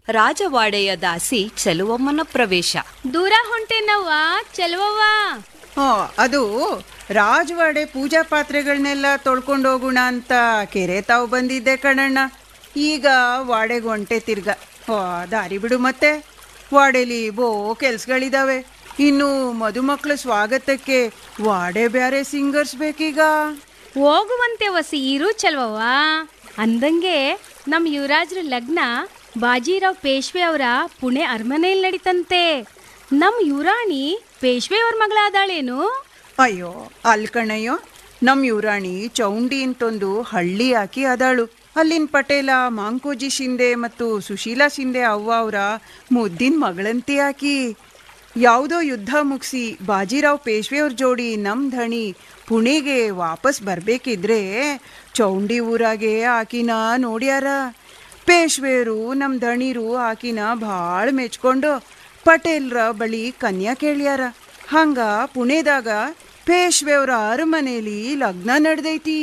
ರಾಜವಾಡೆಯ ದಾಸಿ ಚೆಲುವಮ್ಮನ ಪ್ರವೇಶ ದೂರ ಹೊಂಟೇನವ್ವ ಚೆಲುವವ್ವ ಹಾ ಅದು ರಾಜವಾಡೆ ಪೂಜಾ ಪಾತ್ರೆಗಳನ್ನೆಲ್ಲ ತೊಳ್ಕೊಂಡು ಹೋಗೋಣ ಅಂತ ಕೆರೆ ತಾವು ಬಂದಿದ್ದೆ ಕಣಣ್ಣ ಈಗ ವಾಡೆಗೆ ಹೊಂಟೆ ತಿರ್ಗ ಹೋ ದಾರಿ ಬಿಡು ಮತ್ತೆ ವಾಡೆಲಿ ಬೋ ಕೆಲ್ಸಗಳಿದಾವೆ ಇನ್ನು ಮದುಮಕ್ಳ ಸ್ವಾಗತಕ್ಕೆ ವಾಡೆ ಬ್ಯಾರೆ ಸಿಂಗರ್ಸ್ ಬೇಕೀಗ ಹೋಗುವಂತೆ ವಸಿ ಇರು ಚೆಲುವವ್ವ ಅಂದಂಗೆ ನಮ್ ಯುವರಾಜ್ರ ಲಗ್ನ ಬಾಜಿರಾವ್ ಪೇಶ್ವೆ ಅವರ ಪುಣೆ ಅರಮನೆಯಲ್ಲಿ ನಡೀತಂತೆ ನಮ್ ಯುವರಾಣಿ ಪೇಶ್ವೆ ಅವ್ರ ಮಗಳಾದಾಳೇನು ಅಯ್ಯೋ ಅಲ್ ಕಣಯ್ಯೋ ನಮ್ ಯುವರಾಣಿ ಚೌಂಡಿ ಅಂತೊಂದು ಹಳ್ಳಿ ಹಾಕಿ ಅದಾಳು ಅಲ್ಲಿನ ಪಟೇಲ ಮಾಂಕೋಜಿ ಶಿಂದೆ ಮತ್ತು ಸುಶೀಲಾ ಶಿಂದೆ ಅವ್ವ ಅವರ ಮುದ್ದಿನ ಮಗಳಂತಿ ಹಾಕಿ ಯಾವುದೋ ಯುದ್ಧ ಮುಗಿಸಿ ಬಾಜಿರಾವ್ ಪೇಶ್ವೆಯವ್ರ ಜೋಡಿ ನಮ್ ಧಣಿ ಪುಣೆಗೆ ವಾಪಸ್ ಬರ್ಬೇಕಿದ್ರೆ ಚೌಂಡಿ ಊರಾಗೆ ಆಕಿನ ನೋಡ್ಯಾರ ಪೇಶ್ವೆಯರು ನಮ್ಮ ದಣಿರು ಆಕಿನ ಭಾಳ ಮೆಚ್ಕೊಂಡು ಪಟೇಲ್ರ ಬಳಿ ಕನ್ಯಾ ಕೇಳ್ಯಾರ ಹಂಗ ಪುಣೆದಾಗ ಪೇಶ್ವೆಯವ್ರ ಅರಮನೆಯಲ್ಲಿ ಲಗ್ನ ನಡೆದೈತಿ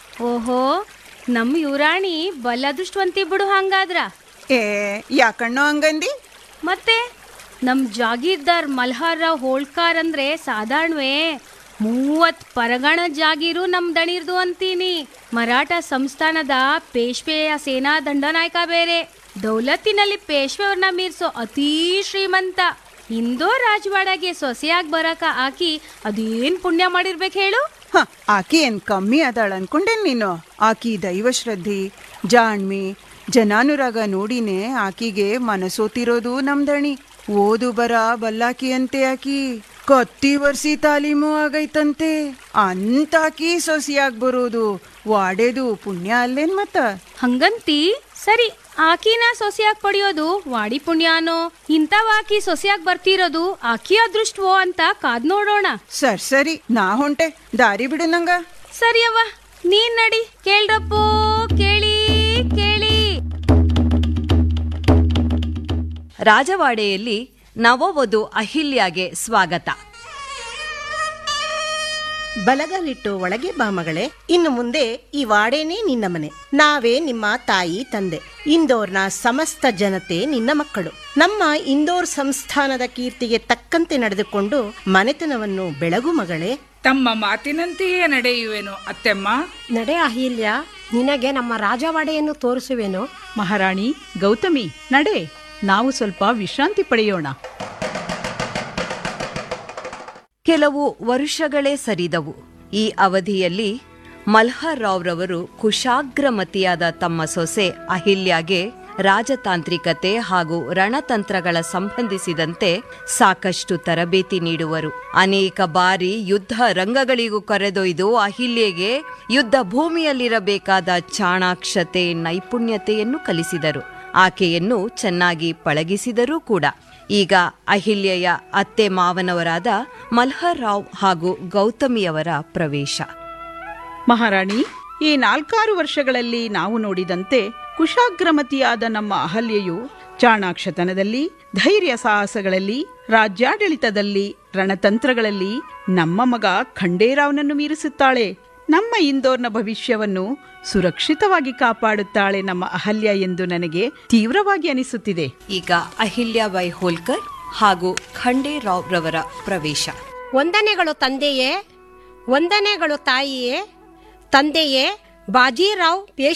ಓಹೋ ನಮ್ ಯುವರಾಣಿ ಬಲ್ಲ ಅದೃಷ್ಟವಂತಿ ಬಿಡು ಹಂಗಾದ್ರ ಏ ಯಾಕಣ್ಣೋ ಹಂಗಂದಿ ಮತ್ತೆ ನಮ್ ಜಾಗೀರ್ದಾರ್ ಮಲ್ಹಾರ್ ರಾವ್ ಹೋಳ್ಕಾರ್ ಅಂದ್ರೆ ಸಾಧಾರಣವೇ ಮೂವತ್ ಪರಗಣ ಜಾಗೀರು ನಮ್ ದಣಿರ್ದು ಅಂತೀನಿ ಮರಾಠ ಸಂಸ್ಥಾನದ ಪೇಶ್ವೆಯ ಸೇನಾ ದಂಡನಾಯಕ ಬೇರೆ ದೌಲತ್ತಿನಲ್ಲಿ ಪೇಶ್ವೆಯವ್ರನ್ನ ಮೀರ್ಸೋ ಅತೀ ಶ್ರೀಮಂತ ಇಂದೋ ರಾಜವಾಡಗೆ ಸೊಸೆಯಾಗಿ ಬರಕ ಆಕಿ ಅದೇನ್ ಪುಣ್ಯ ಮಾಡಿರ್ಬೇಕು ಹೇಳು ಹ ಆಕಿ ಏನ್ ಕಮ್ಮಿ ಅದಾಳ ಅನ್ಕೊಂಡೇನ್ ನೀನು ಆಕಿ ದೈವಶ್ರದ್ಧಿ ಜಾಣ್ಮಿ ಜನಾನುರಾಗ ನೋಡಿನೇ ಆಕಿಗೆ ಮನಸೋತಿರೋದು ನಮ್ದಣಿ ಓದು ಬರ ಬಲ್ಲಾಕಿ ಅಂತೆ ಆಕಿ ಕತ್ತಿ ವರ್ಸಿ ತಾಲೀಮು ಆಗೈತಂತೆ ಅಂತಾಕಿ ಸೊಸಿಯಾಗ್ ಬರೋದು ವಾಡೆದು ಪುಣ್ಯ ಅಲ್ಲೇನ್ ಮತ್ತ ಹಂಗಂತಿ ಸರಿ ಆಕಿನ ಸೊಸೆಯಾಗಿ ಪಡೆಯೋದು ವಾಡಿ ಪುಣ್ಯಾನೋ ಇಂಥವಾಕಿ ಸೊಸೆಯಾಗಿ ಬರ್ತಿರೋದು ಆಕಿ ಅದೃಷ್ಟವೋ ಅಂತ ಕಾದ್ ನೋಡೋಣ ಸರ್ ಸರಿ ನಾ ಹೊಂಟೆ ದಾರಿ ಬಿಡು ನಂಗ ಸರಿಯವ್ವ ನೀನ್ ನಡಿ ಕೇಳ್ರಪ್ಪೋ ಕೇಳಿ ಕೇಳಿ ರಾಜವಾಡೆಯಲ್ಲಿ ನವವಧು ಅಹಿಲ್ಯಾಗೆ ಸ್ವಾಗತ ಬಲಗಲಿಟ್ಟು ಒಳಗೆ ಬಾ ಮಗಳೇ ಇನ್ನು ಮುಂದೆ ಈ ವಾಡೇನೇ ನಿನ್ನ ಮನೆ ನಾವೇ ನಿಮ್ಮ ತಾಯಿ ತಂದೆ ಇಂದೋರ್ನ ಸಮಸ್ತ ಜನತೆ ನಿನ್ನ ಮಕ್ಕಳು ನಮ್ಮ ಇಂದೋರ್ ಸಂಸ್ಥಾನದ ಕೀರ್ತಿಗೆ ತಕ್ಕಂತೆ ನಡೆದುಕೊಂಡು ಮನೆತನವನ್ನು ಬೆಳಗು ಮಗಳೇ ತಮ್ಮ ಮಾತಿನಂತೆಯೇ ನಡೆಯುವೆನು ಅತ್ತೆಮ್ಮ ನಡೆ ಅಹಿಲ್ಯ ನಿನಗೆ ನಮ್ಮ ರಾಜವಾಡೆಯನ್ನು ತೋರಿಸುವೆನು ಮಹಾರಾಣಿ ಗೌತಮಿ ನಡೆ ನಾವು ಸ್ವಲ್ಪ ವಿಶ್ರಾಂತಿ ಪಡೆಯೋಣ ಕೆಲವು ವರುಷಗಳೇ ಸರಿದವು ಈ ಅವಧಿಯಲ್ಲಿ ಮಲ್ಹರ್ ರಾವ್ರವರು ಕುಶಾಗ್ರಮತಿಯಾದ ತಮ್ಮ ಸೊಸೆ ಅಹಿಲ್ಯಾಗೆ ರಾಜತಾಂತ್ರಿಕತೆ ಹಾಗೂ ರಣತಂತ್ರಗಳ ಸಂಬಂಧಿಸಿದಂತೆ ಸಾಕಷ್ಟು ತರಬೇತಿ ನೀಡುವರು ಅನೇಕ ಬಾರಿ ಯುದ್ಧ ರಂಗಗಳಿಗೂ ಕರೆದೊಯ್ದು ಅಹಿಲ್ಯೆಗೆ ಯುದ್ಧ ಭೂಮಿಯಲ್ಲಿರಬೇಕಾದ ಚಾಣಾಕ್ಷತೆ ನೈಪುಣ್ಯತೆಯನ್ನು ಕಲಿಸಿದರು ಆಕೆಯನ್ನು ಚೆನ್ನಾಗಿ ಪಳಗಿಸಿದರೂ ಕೂಡ ಈಗ ಅಹಿಲ್ಯೆಯ ಅತ್ತೆ ಮಾವನವರಾದ ಮಲ್ಹರ್ ರಾವ್ ಹಾಗೂ ಗೌತಮಿಯವರ ಪ್ರವೇಶ ಮಹಾರಾಣಿ ಈ ನಾಲ್ಕಾರು ವರ್ಷಗಳಲ್ಲಿ ನಾವು ನೋಡಿದಂತೆ ಕುಶಾಗ್ರಮತಿಯಾದ ನಮ್ಮ ಅಹಲ್ಯೆಯು ಚಾಣಾಕ್ಷತನದಲ್ಲಿ ಧೈರ್ಯ ಸಾಹಸಗಳಲ್ಲಿ ರಾಜ್ಯಾಡಳಿತದಲ್ಲಿ ರಣತಂತ್ರಗಳಲ್ಲಿ ನಮ್ಮ ಮಗ ಖಂಡೇರಾವ್ನನ್ನು ಮೀರಿಸುತ್ತಾಳೆ ನಮ್ಮ ಇಂದೋರ್ನ ಭವಿಷ್ಯವನ್ನು ಸುರಕ್ಷಿತವಾಗಿ ಕಾಪಾಡುತ್ತಾಳೆ ನಮ್ಮ ಅಹಲ್ಯ ಎಂದು ನನಗೆ ತೀವ್ರವಾಗಿ ಅನಿಸುತ್ತಿದೆ ಈಗ ಅಹಿಲ್ಯಾಬಾಯಿ ಹೋಲ್ಕರ್ ಹಾಗೂ ಖಂಡೇ ರಾವ್ ರವರ ಪ್ರವೇಶ ವಂದನೆಗಳು ತಂದೆಯೇ ವಂದನೆಗಳು ತಾಯಿಯೇ ತಂದೆಯೇ ಬಾಜಿರಾವ್